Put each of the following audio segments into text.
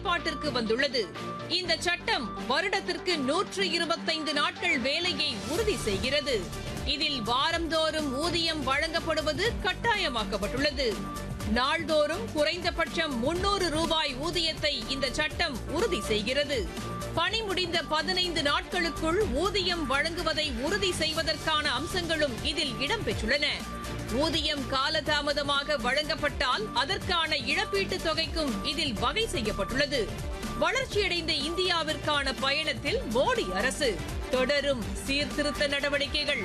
செயல்பாட்டிற்கு வந்துள்ளது இந்த சட்டம் வருடத்திற்கு நூற்று இருபத்தைந்து நாட்கள் வேலையை உறுதி செய்கிறது இதில் வாரந்தோறும் ஊதியம் வழங்கப்படுவது கட்டாயமாக்கப்பட்டுள்ளது நாள்தோறும் குறைந்தபட்சம் முன்னூறு ரூபாய் ஊதியத்தை இந்த சட்டம் உறுதி செய்கிறது பணி முடிந்த பதினைந்து நாட்களுக்குள் ஊதியம் வழங்குவதை உறுதி செய்வதற்கான அம்சங்களும் இதில் இடம்பெற்றுள்ளன ஊதியம் காலதாமதமாக வழங்கப்பட்டால் அதற்கான இழப்பீட்டுத் தொகைக்கும் இதில் வகை செய்யப்பட்டுள்ளது வளர்ச்சியடைந்த இந்தியாவிற்கான பயணத்தில் மோடி அரசு தொடரும் சீர்திருத்த நடவடிக்கைகள்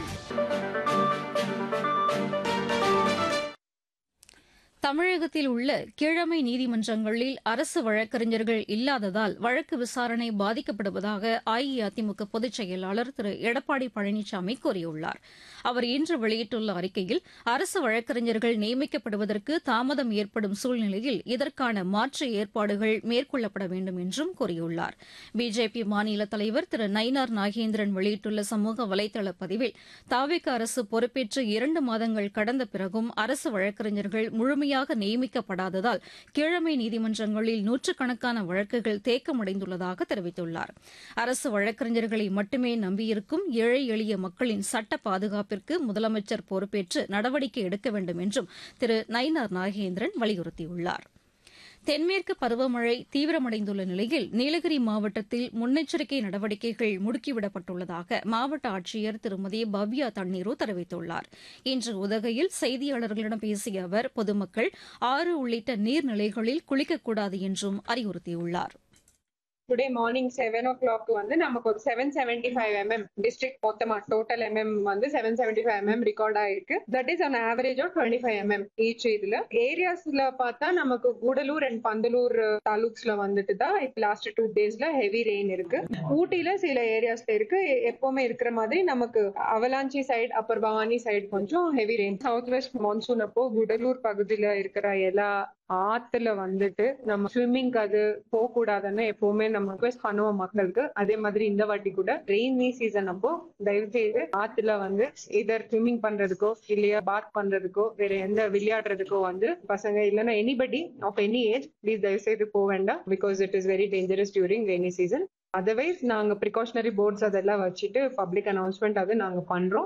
தமிழகத்தில் உள்ள கீழமை நீதிமன்றங்களில் அரசு வழக்கறிஞர்கள் இல்லாததால் வழக்கு விசாரணை பாதிக்கப்படுவதாக அஇஅதிமுக பொதுச் செயலாளர் திரு எடப்பாடி பழனிசாமி கூறியுள்ளார் அவர் இன்று வெளியிட்டுள்ள அறிக்கையில் அரசு வழக்கறிஞர்கள் நியமிக்கப்படுவதற்கு தாமதம் ஏற்படும் சூழ்நிலையில் இதற்கான மாற்று ஏற்பாடுகள் மேற்கொள்ளப்பட வேண்டும் என்றும் கூறியுள்ளார் பிஜேபி மாநில தலைவர் திரு நயினார் நாகேந்திரன் வெளியிட்டுள்ள சமூக வலைதள பதிவில் தாவிக அரசு பொறுப்பேற்று இரண்டு மாதங்கள் கடந்த பிறகும் அரசு வழக்கறிஞர்கள் முழுமையாக நியமிக்கப்படாததால் கீழமை நீதிமன்றங்களில் நூற்றுக்கணக்கான வழக்குகள் தேக்கமடைந்துள்ளதாக தெரிவித்துள்ளார் அரசு வழக்கறிஞர்களை மட்டுமே நம்பியிருக்கும் ஏழை எளிய மக்களின் சட்ட பாதுகாப்பிற்கு முதலமைச்சர் பொறுப்பேற்று நடவடிக்கை எடுக்க வேண்டும் என்றும் திரு நயினார் நாகேந்திரன் வலியுறுத்தியுள்ளார் தென்மேற்கு பருவமழை தீவிரமடைந்துள்ள நிலையில் நீலகிரி மாவட்டத்தில் முன்னெச்சரிக்கை நடவடிக்கைகள் முடுக்கிவிடப்பட்டுள்ளதாக மாவட்ட ஆட்சியர் திருமதி பவ்யா தண்ணீரு தெரிவித்துள்ளார் இன்று உதகையில் செய்தியாளர்களிடம் பேசிய அவர் பொதுமக்கள் ஆறு உள்ளிட்ட நீர்நிலைகளில் குளிக்கக்கூடாது என்றும் அறிவுறுத்தியுள்ளார் today morning seven o'clock வந்து நமக்கு ஒரு seven seventy five MM district மொத்தமா டோட்டல் எம்எம் வந்து seven seventy five MM record ஆயிருக்கு that is on average of twenty five MM each இதுல ஏரியாஸ்ல பார்த்தா நமக்கு கூடலூர் அண்ட் பந்தலூர் தாலுக்ஸ்ல வந்துட்டு தான் இப்போ லாஸ்ட் டூ டேஸ்ல ஹெவி ரெயின் இருக்கு ஊட்டில சில ஏரியாஸ்ல இருக்கு எப்பவுமே இருக்கிற மாதிரி நமக்கு Avalanche side upper Bhavani side கொஞ்சம் heavy rain south west monsoon அப்போ குடலூர் பகுதியில இருக்கிற எல்லா ஆத்துல வந்துட்டு நம்ம ஸ்விம்மிங் அது போக கூடாதுன்னு எப்பவுமே நம்ம ரிக்வெஸ்ட் பண்ணுவோம் மக்களுக்கு அதே மாதிரி இந்த வாட்டி கூட ரெயினி சீசன் அப்போ தயவு செய்து ஆத்துல வந்து இதர் ஸ்விம்மிங் பண்றதுக்கோ இல்லையா பாத் பண்றதுக்கோ வேற எந்த விளையாடுறதுக்கோ வந்து பசங்க இல்லைன்னா anybody of any age please தயவு செய்து போக வேண்டாம் because it is very dangerous during rainy season otherwise நாங்க ப்ரிகாஷனரி போர்ட்ஸ் அதெல்லாம் வச்சுட்டு பப்ளிக் அனௌன்ஸ்மெண்ட் அது நாங்க பண்றோம்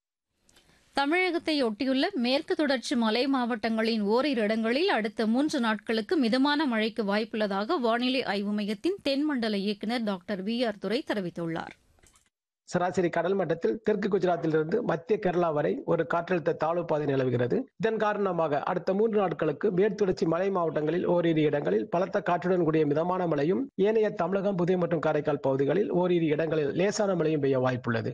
தமிழகத்தை ஒட்டியுள்ள மேற்கு தொடர்ச்சி மலை மாவட்டங்களின் ஓரிரு இடங்களில் அடுத்த மூன்று நாட்களுக்கு மிதமான மழைக்கு வாய்ப்புள்ளதாக வானிலை ஆய்வு மையத்தின் தென்மண்டல இயக்குநர் டாக்டர் வி ஆர் துரை தெரிவித்துள்ளார் சராசரி கடல் மட்டத்தில் தெற்கு குஜராத்திலிருந்து மத்திய கேரளா வரை ஒரு காற்றழுத்த தாழ்வு பாதை நிலவுகிறது இதன் காரணமாக அடுத்த மூன்று நாட்களுக்கு மேற்குத்தொடர்ச்சி மலை மாவட்டங்களில் ஓரிரு இடங்களில் பலத்த காற்றுடன் கூடிய மிதமான மழையும் ஏனைய தமிழகம் புதுவை மற்றும் காரைக்கால் பகுதிகளில் ஓரிரு இடங்களில் லேசான மழையும் பெய்ய வாய்ப்புள்ளது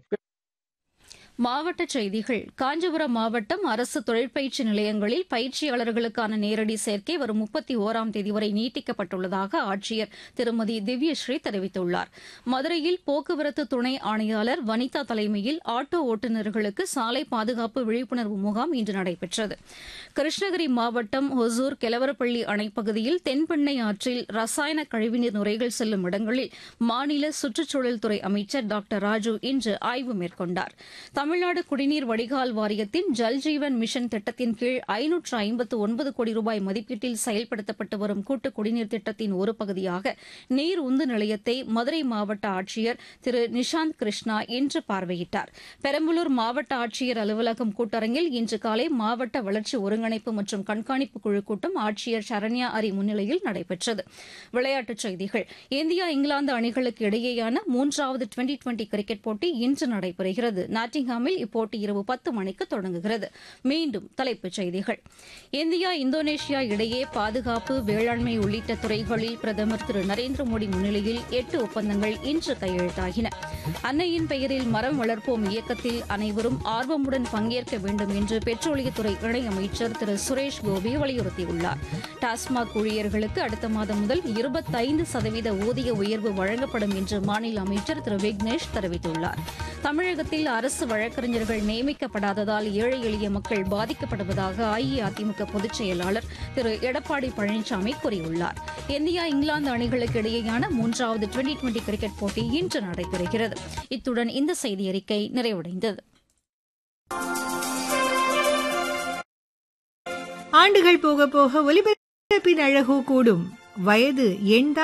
மாவட்டச் செய்திகள் காஞ்சிபுரம் மாவட்டம் அரசு தொழிற்பயிற்சி நிலையங்களில் பயிற்சியாளர்களுக்கான நேரடி சேர்க்கை வரும் முப்பத்தி ஓராம் தேதி வரை நீட்டிக்கப்பட்டுள்ளதாக ஆட்சியர் திருமதி திவ்யஸ்ரீ தெரிவித்துள்ளார் மதுரையில் போக்குவரத்து துணை ஆணையாளர் வனிதா தலைமையில் ஆட்டோ ஓட்டுநர்களுக்கு சாலை பாதுகாப்பு விழிப்புணர்வு முகாம் இன்று நடைபெற்றது கிருஷ்ணகிரி மாவட்டம் ஒசூர் கெலவரப்பள்ளி அணைப்பகுதியில் தென்பெண்ணை ஆற்றில் ரசாயன கழிவுநீர் நுரைகள் செல்லும் இடங்களில் மாநில சுற்றுச்சூழல் துறை அமைச்சர் டாக்டர் ராஜு இன்று ஆய்வு மேற்கொண்டார் தமிழ்நாடு குடிநீர் வடிகால் வாரியத்தின் ஜல் ஜீவன் மிஷன் திட்டத்தின் கீழ் ஐநூற்று ஐம்பத்து ஒன்பது கோடி ரூபாய் மதிப்பீட்டில் செயல்படுத்தப்பட்டு வரும் கூட்டு குடிநீர் திட்டத்தின் ஒரு பகுதியாக நீர் உந்து நிலையத்தை மதுரை மாவட்ட ஆட்சியர் திரு நிஷாந்த் கிருஷ்ணா இன்று பார்வையிட்டார் பெரம்பலூர் மாவட்ட ஆட்சியர் அலுவலகம் கூட்டரங்கில் இன்று காலை மாவட்ட வளர்ச்சி ஒருங்கிணைப்பு மற்றும் கண்காணிப்பு குழு கூட்டம் ஆட்சியர் சரண்யா அரி முன்னிலையில் நடைபெற்றது விளையாட்டுச் செய்திகள் இந்தியா இங்கிலாந்து அணிகளுக்கு இடையேயான மூன்றாவது டுவெண்டி டுவெண்டி கிரிக்கெட் போட்டி இன்று நடைபெறுகிறது நாட்டிங்ஹாமில் இப்போட்டி இரவு பத்து மணிக்கு தொடங்குகிறது மீண்டும் தலைப்புச் செய்திகள் இந்தியா இந்தோனேஷியா இடையே பாதுகாப்பு வேளாண்மை உள்ளிட்ட துறைகளில் பிரதமர் திரு நரேந்திர மோடி முன்னிலையில் எட்டு ஒப்பந்தங்கள் இன்று கையெழுத்தாகின அன்னையின் பெயரில் மரம் வளர்ப்போம் இயக்கத்தில் அனைவரும் ஆர்வமுடன் பங்கேற்க வேண்டும் என்று பெட்ரோலியத்துறை இணையமைச்சர் திரு சுரேஷ் கோபி வலியுறுத்தியுள்ளார் டாஸ்மாக் ஊழியர்களுக்கு அடுத்த மாதம் முதல் இருபத்தைந்து சதவீத ஊதிய உயர்வு வழங்கப்படும் என்று மாநில அமைச்சர் திரு விக்னேஷ் தெரிவித்துள்ளார் தமிழகத்தில் அரசு வழக்கறிஞர்கள் நியமிக்கப்படாததால் ஏழை எளிய மக்கள் பாதிக்கப்படுவதாக அஇஅதிமுக பொதுச் செயலாளர் திரு எடப்பாடி பழனிசாமி கூறியுள்ளார் இந்தியா இங்கிலாந்து அணிகளுக்கு இடையேயான மூன்றாவது டுவெண்டி டுவெண்டி கிரிக்கெட் போட்டி இன்று நடைபெறுகிறது இத்துடன் இந்த செய்தியறிக்கை நிறைவடைந்தது ஆண்டுகள் போக போக ஒலிபரப்பின் அழகோ கூடும் வயது எண்தான்